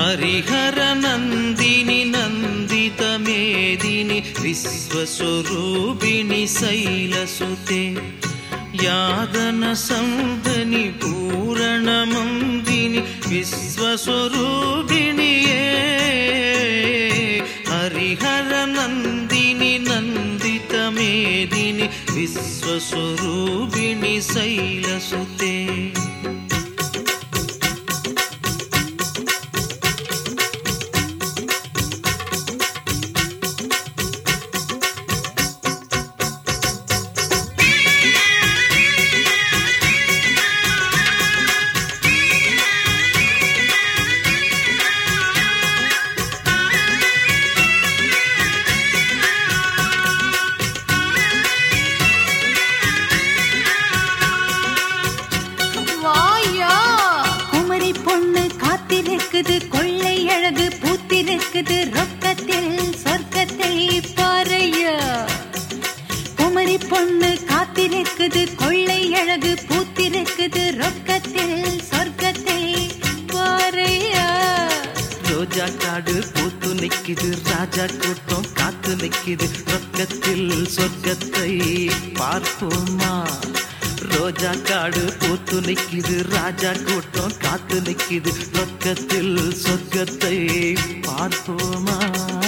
ಹರಿಹರ ನಂದಿನಿ ನಂದಿತ ಮೇದಿನಿ ವಿಶ್ವಸ್ವರೂಪಿಣಿ ಶೈಲಸುತೆ ಯಾದನ ಸಂದನಿ ಪೂರಣ ಮಂದಿನಿ ವಿಶ್ವಸ್ವರೂಪಿಣಿಯೇ ಹರಿಹರ ನಂದಿನಿ ನಂದಿತ ಮೇದಿನಿ ವಿಶ್ವಸ್ವರೂಪಿಣಿ ಶೈಲಸುತೆ வாயா குமரி பொண்ணு காத்திருக்குது கொள்ளை அழகு பூத்திருக்குது ரொக்கத்தில் சொர்க்கத்தை பாறையா குமரி பொண்ணு காத்திருக்குது கொள்ளை அழகு பூத்திருக்குது ரொக்கத்தில் சொர்க்கத்தை பாறையா ரோஜா காடு பூத்து நிக்குது ராஜா கூட்டம் காத்து நிக்குது ரொக்கத்தில் சொர்க்கத்தை பார்ப்போமா ரோஜா காடு பூத்து நிக்குது ராஜா கூட்டம் காத்து நிக்குது ரொக்கத்தில் சொர்க்கத்தை பார்ப்போமா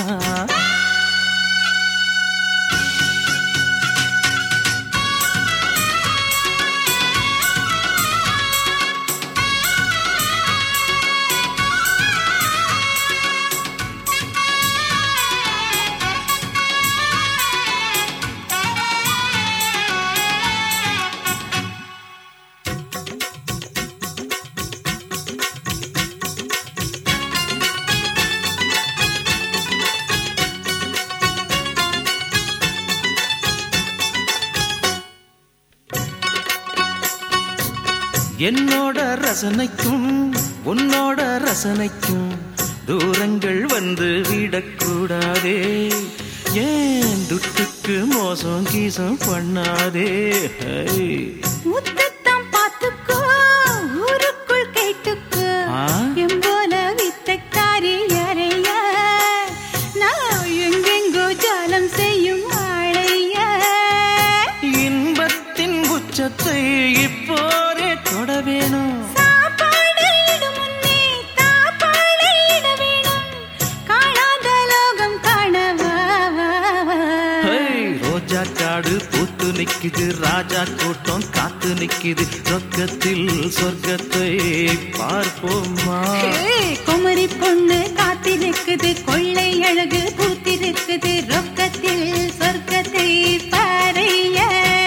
என்னோட ரசனைக்கும் உன்னோட ரசனைக்கும் தூரங்கள் வந்து விடக்கூடாதே ஏன் துட்டுக்கு மோசம் கீசம் பண்ணாதே ஹை. முத்தத்தம் பார்த்துக்கோ ஊருக்குள் கேட்டுக்கோ ஆ? எம்போல வித்தக்காரி யாரையா நான் எங்கெங்கோ ஜாலம் செய்யும் ஆளையா இன்பத்தின் உச்சத்தை இப்போரே தொட வேணும் சாப்பாடு இடும் முன்னே தாப்பாடு இட வேணும் காணாத லோகம் காணவா வா, வா. ஹை, ரோஜா காடு பூத்து நிக்குது ராஜா கூட்டம் காத்து நிக்குது ரொக்கத்தில் சொர்க்கத்தை பார்ப்போமா ஏய், குமரி பொண்ணு காத்திருக்குது கொள்ளை அழகு பூத்திருக்குது ரொக்கத்தில் சொர்க்கத்தை பாறைய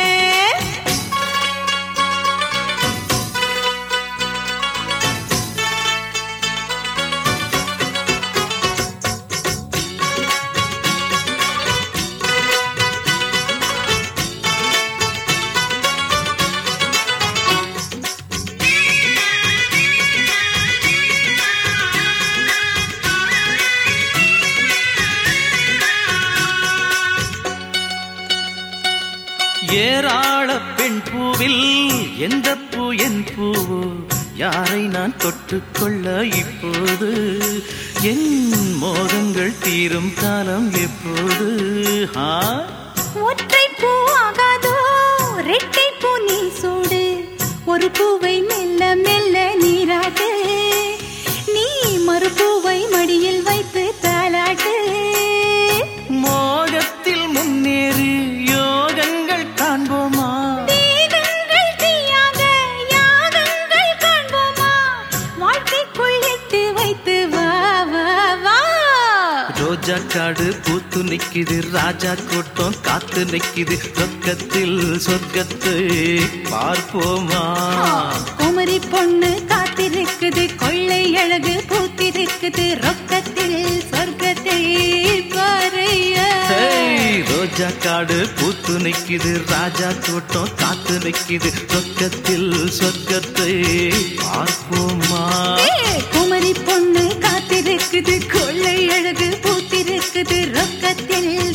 ஏராள பெண் பூவில் எந்த பூ என் பூவோ யாரை நான் தொட்டுக்கொள்ள இப்போது என் மோகங்கள் தீரும் காலம் எப்போது ஆ ஒற்றை பூ ஆகாதோ ரெட்டை பூ நீ சூடு ஒரு பூவை மெல்ல மெல்ல நீராட்டு நீ மறுபூவை மடியில் வைத்து தாலாட்டு மோகத்தில் முன்னேறி யோகங்கள் காண்போமா தேகங்கள் தீயாக யாகங்கள் காண்போமா வாழ்க்கைக்குள் இட்டு வைத்து வா வா வா ரோஜா காடு பூத்து நிக்குது ராஜா கூட்டம் காத்து நிக்குது ரொக்கத்தில் சொர்க்கத்தை பார்ப்போமா குமரி பொண்ணு காத்திருக்குது கொள்ளை அழகு பூத்திருக்குது ரொக்கத்தில் சொர்க்கத்தை பாறையா ஹேய், ரோஜா காடு பூத்து நிக்குது ராஜா கூட்டம் காத்து நிக்குது ரொக்கத்தில் சொர்க்கத்தை பார்ப்போமா ஏய், குமரி பொண்ணு காத்திருக்குது கொள்ளை அழகு பூத்திருக்குது ரொக்கத்தில்